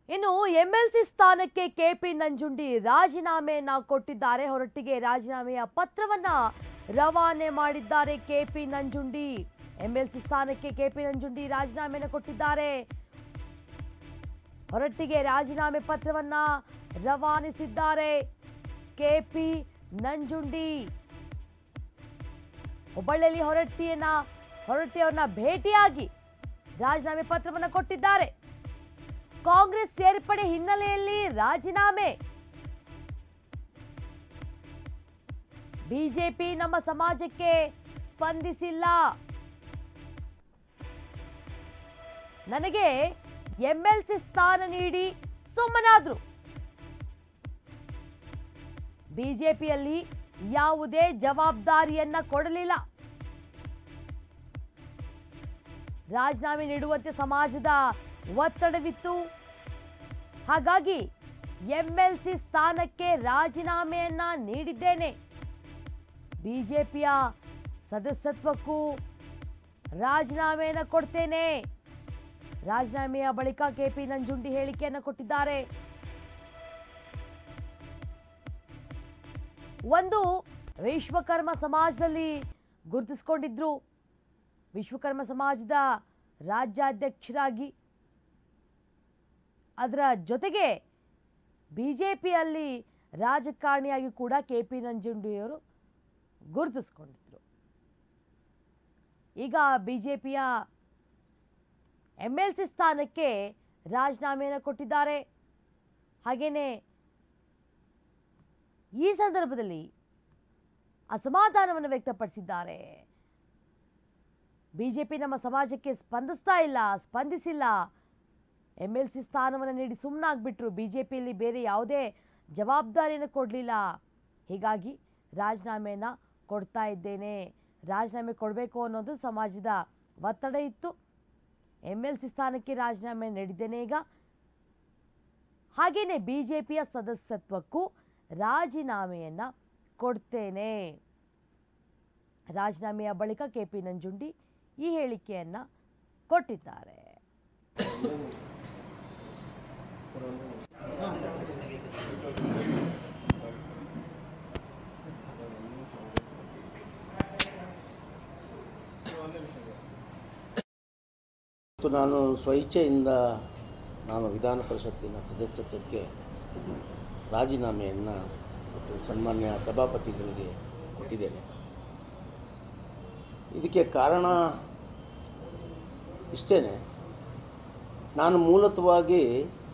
ಇನ್ನು ಎಂಎಲ್ಸಿ ಸ್ಥಾನಕ್ಕೆ ಕೆಪಿ ನಂಜುಂಡಿ ರಾಜೀನಾಮೆಯನ್ನ ಕೊಟ್ಟಿದ್ದಾರೆ ಹೊರಟ್ಟಿಗೆ ರಾಜೀನಾಮೆಯ ಪತ್ರವನ್ನ ರವಾನೆ ಮಾಡಿದ್ದಾರೆ ಕೆಪಿ ನಂಜುಂಡಿ ಎಂಎಲ್ಸಿ ಸ್ಥಾನಕ್ಕೆ ಕೆಪಿ ನಂಜುಂಡಿ ರಾಜೀನಾಮೆಯನ್ನು ಕೊಟ್ಟಿದ್ದಾರೆ ಹೊರಟ್ಟಿಗೆ ರಾಜೀನಾಮೆ ಪತ್ರವನ್ನ ರವಾನಿಸಿದ್ದಾರೆ ಕೆಪಿ ನಂಜುಂಡಿ ಹುಬ್ಬಳ್ಳಿಯಲ್ಲಿ ಹೊರಟ್ಟಿಯನ್ನ ಹೊರಟ್ಟಿಯವರನ್ನ ಭೇಟಿಯಾಗಿ ರಾಜೀನಾಮೆ ಪತ್ರವನ್ನ ಕೊಟ್ಟಿದ್ದಾರೆ ಕಾಂಗ್ರೆಸ್ ಸೇರ್ಪಡೆ ಹಿನ್ನೆಲೆಯಲ್ಲಿ ರಾಜೀನಾಮೆ ಬಿಜೆಪಿ ನಮ್ಮ ಸಮಾಜಕ್ಕೆ ಸ್ಪಂದಿಸಿಲ್ಲ ನನಗೆ ಎಂಎಲ್ಸಿ ಸ್ಥಾನ ನೀಡಿ ಸುಮ್ಮನಾದ್ರು ಬಿಜೆಪಿಯಲ್ಲಿ ಯಾವುದೇ ಜವಾಬ್ದಾರಿಯನ್ನ ಕೊಡಲಿಲ್ಲ ರಾಜೀನಾಮೆ ನೀಡುವಂತೆ ಸಮಾಜದ ಒತ್ತಡವಿತ್ತು ಹಾಗಾಗಿ ಎಂಎಲ್ಸಿ ಸ್ಥಾನಕ್ಕೆ ರಾಜೀನಾಮೆಯನ್ನ ನೀಡಿದ್ದೇನೆ ಬಿಜೆಪಿಯ ಸದಸ್ಯತ್ವಕ್ಕೂ ರಾಜೀನಾಮೆಯನ್ನು ಕೊಡ್ತೇನೆ ರಾಜೀನಾಮೆಯ ಬಳಿಕ ಕೆಪಿ ನಂಜುಂಡಿ ಹೇಳಿಕೆಯನ್ನು ಕೊಟ್ಟಿದ್ದಾರೆ ಒಂದು ವಿಶ್ವಕರ್ಮ ಸಮಾಜದಲ್ಲಿ ಗುರುತಿಸ್ಕೊಂಡಿದ್ರು ವಿಶ್ವಕರ್ಮ ಸಮಾಜದ ರಾಜ್ಯಾಧ್ಯಕ್ಷರಾಗಿ ಅದರ ಜೊತೆಗೆ ಬಿ ಜೆ ಪಿಯಲ್ಲಿ ರಾಜಕಾರಣಿಯಾಗಿ ಕೂಡ ಕೆ ಪಿ ನಂಜುಂಡಿಯವರು ಗುರುತಿಸ್ಕೊಂಡಿದ್ರು ಈಗ ಬಿ ಜೆ ಪಿಯ ಎಮ್ ಎಲ್ ಸಿ ಸ್ಥಾನಕ್ಕೆ ರಾಜೀನಾಮೆಯನ್ನು ಕೊಟ್ಟಿದ್ದಾರೆ ಹಾಗೆಯೇ ಈ ಸಂದರ್ಭದಲ್ಲಿ ಅಸಮಾಧಾನವನ್ನು ವ್ಯಕ್ತಪಡಿಸಿದ್ದಾರೆ ಬಿಜೆಪಿ ನಮ್ಮ ಸಮಾಜಕ್ಕೆ ಸ್ಪಂದಿಸ್ತಾ ಇಲ್ಲ ಸ್ಪಂದಿಸಿಲ್ಲ ಎಮ್ ಎಲ್ ಸಿ ಸ್ಥಾನವನ್ನು ನೀಡಿ ಸುಮ್ಮನಾಗ್ಬಿಟ್ರು ಬಿ ಜೆ ಪಿಯಲ್ಲಿ ಬೇರೆ ಯಾವುದೇ ಜವಾಬ್ದಾರಿಯನ್ನು ಕೊಡಲಿಲ್ಲ ಹೀಗಾಗಿ ರಾಜೀನಾಮೆಯನ್ನು ಕೊಡ್ತಾ ಇದ್ದೇನೆ ರಾಜೀನಾಮೆ ಕೊಡಬೇಕು ಅನ್ನೋದು ಸಮಾಜದ ಒತ್ತಡ ಇತ್ತು ಎಮ್ ಎಲ್ ಸಿ ಸ್ಥಾನಕ್ಕೆ ರಾಜೀನಾಮೆ ನೀಡಿದ್ದೇನೆ ಈಗ ಹಾಗೆಯೇ ಬಿ ಜೆ ಪಿಯ ಸದಸ್ಯತ್ವಕ್ಕೂ ರಾಜೀನಾಮೆಯನ್ನು ಕೊಡ್ತೇನೆ ರಾಜೀನಾಮೆಯ ಬಳಿಕ ಕೆ ಪಿ ನಂಜುಂಡಿ ಈ ಹೇಳಿಕೆಯನ್ನು ಕೊಟ್ಟಿದ್ದಾರೆ ಮತ್ತು ನಾನು ಸ್ವಇಚ್ಛೆಯಿಂದ ನಾನು ವಿಧಾನ ಪರಿಷತ್ತಿನ ಸದಸ್ಯತ್ವಕ್ಕೆ ರಾಜೀನಾಮೆಯನ್ನು ಮತ್ತು ಸನ್ಮಾನ್ಯ ಸಭಾಪತಿಗಳಿಗೆ ಕೊಟ್ಟಿದ್ದೇನೆ ಇದಕ್ಕೆ ಕಾರಣ ಇಷ್ಟೇ ನಾನು ಮೂಲತವಾಗಿ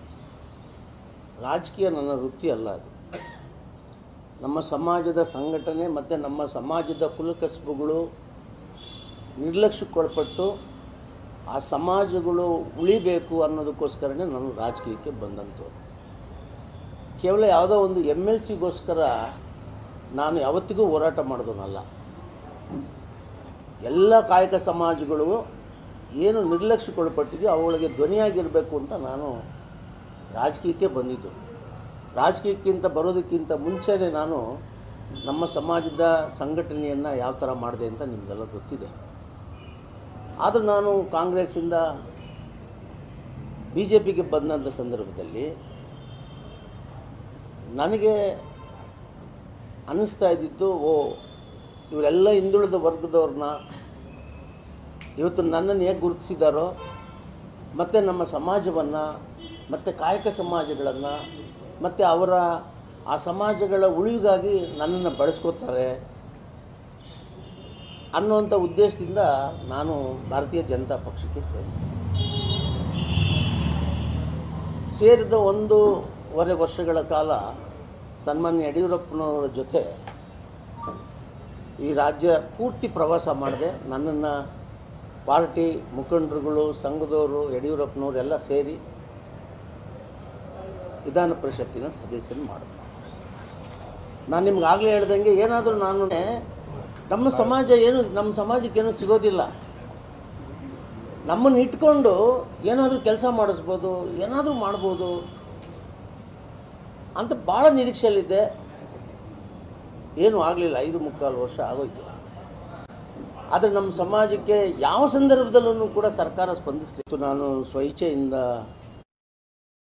ರಾಜಕೀಯ ನನ್ನ ವೃತ್ತಿ ಅಲ್ಲ ಅದು ನಮ್ಮ ಸಮಾಜದ ಸಂಘಟನೆ ಮತ್ತು ನಮ್ಮ ಸಮಾಜದ ಕುಲಕಸಬುಗಳು ನಿರ್ಲಕ್ಷ್ಯಕ್ಕೊಳಪಟ್ಟು ಆ ಸಮಾಜಗಳು ಉಳಿಬೇಕು ಅನ್ನೋದಕ್ಕೋಸ್ಕರನೇ ನಾನು ರಾಜಕೀಯಕ್ಕೆ ಬಂದಂಥವ್ರು ಕೇವಲ ಯಾವುದೋ ಒಂದು ಎಮ್ ಎಲ್ ಸಿಗೋಸ್ಕರ ನಾನು ಯಾವತ್ತಿಗೂ ಹೋರಾಟ ಮಾಡೋದನ್ನಲ್ಲ ಎಲ್ಲ ಕಾಯಕ ಸಮಾಜಗಳು ಏನು ನಿರ್ಲಕ್ಷ್ಯಕ್ಕೊಳಪಟ್ಟಿದೆಯೋ ಅವುಗಳಿಗೆ ಧ್ವನಿಯಾಗಿರಬೇಕು ಅಂತ ನಾನು ರಾಜಕೀಯಕ್ಕೆ ಬಂದಿದ್ದು ರಾಜಕೀಯಕ್ಕಿಂತ ಬರೋದಕ್ಕಿಂತ ಮುಂಚೆನೇ ನಾನು ನಮ್ಮ ಸಮಾಜದ ಸಂಘಟನೆಯನ್ನು ಯಾವ ಥರ ಮಾಡಿದೆ ಅಂತ ನಿಮಗೆಲ್ಲ ಗೊತ್ತಿದೆ ಆದರೂ ನಾನು ಕಾಂಗ್ರೆಸ್ಸಿಂದ ಬಿ ಜೆ ಪಿಗೆ ಬಂದಂಥ ಸಂದರ್ಭದಲ್ಲಿ ನನಗೆ ಅನ್ನಿಸ್ತಾ ಇದ್ದಿದ್ದು ಓ ಇವರೆಲ್ಲ ಹಿಂದುಳಿದ ವರ್ಗದವ್ರನ್ನ ಇವತ್ತು ನನ್ನನ್ನು ಹೇಗೆ ಗುರುತಿಸಿದಾರೋ ಮತ್ತು ನಮ್ಮ ಸಮಾಜವನ್ನು ಮತ್ತು ಕಾಯಕ ಸಮಾಜಗಳನ್ನು ಮತ್ತು ಅವರ ಆ ಸಮಾಜಗಳ ಉಳಿವಿಗಾಗಿ ನನ್ನನ್ನು ಬಳಸ್ಕೋತಾರೆ ಅನ್ನುವಂಥ ಉದ್ದೇಶದಿಂದ ನಾನು ಭಾರತೀಯ ಜನತಾ ಪಕ್ಷಕ್ಕೆ ಸೇರಿದೆ ಸೇರಿದ ಒಂದೂವರೆ ವರ್ಷಗಳ ಕಾಲ ಸನ್ಮಾನ್ಯ ಯಡಿಯೂರಪ್ಪನವರ ಜೊತೆ ಈ ರಾಜ್ಯ ಪೂರ್ತಿ ಪ್ರವಾಸ ಮಾಡಿದೆ ನನ್ನನ್ನು ಪಾರ್ಟಿ ಮುಖಂಡರುಗಳು ಸಂಘದವರು ಯಡಿಯೂರಪ್ಪನವರು ಎಲ್ಲ ಸೇರಿ ವಿಧಾನ ಪರಿಷತ್ತಿನ ಸದಸ್ಯನ ಮಾಡಿದೆ ನಾನು ನಿಮ್ಗೆ ಆಗಲೇ ಹೇಳ್ದಂಗೆ ಏನಾದರೂ ನಾನು ನಮ್ಮ ಸಮಾಜ ಏನು ನಮ್ಮ ಸಮಾಜಕ್ಕೇನು ಸಿಗೋದಿಲ್ಲ ನಮ್ಮನ್ನು ಇಟ್ಕೊಂಡು ಏನಾದರೂ ಕೆಲಸ ಮಾಡಿಸ್ಬೋದು ಏನಾದರೂ ಮಾಡ್ಬೋದು ಅಂತ ಭಾಳ ನಿರೀಕ್ಷೆಯಲ್ಲಿದ್ದೆ ಏನೂ ಆಗಲಿಲ್ಲ ಐದು ಮುಕ್ಕಾಲು ವರ್ಷ ಆಗೋಯ್ತು ಆದರೆ ನಮ್ಮ ಸಮಾಜಕ್ಕೆ ಯಾವ ಸಂದರ್ಭದಲ್ಲೂ ಕೂಡ ಸರ್ಕಾರ ಸ್ಪಂದಿಸ್ತಿತ್ತು ನಾನು ಸ್ವಇಚ್ಛೆಯಿಂದ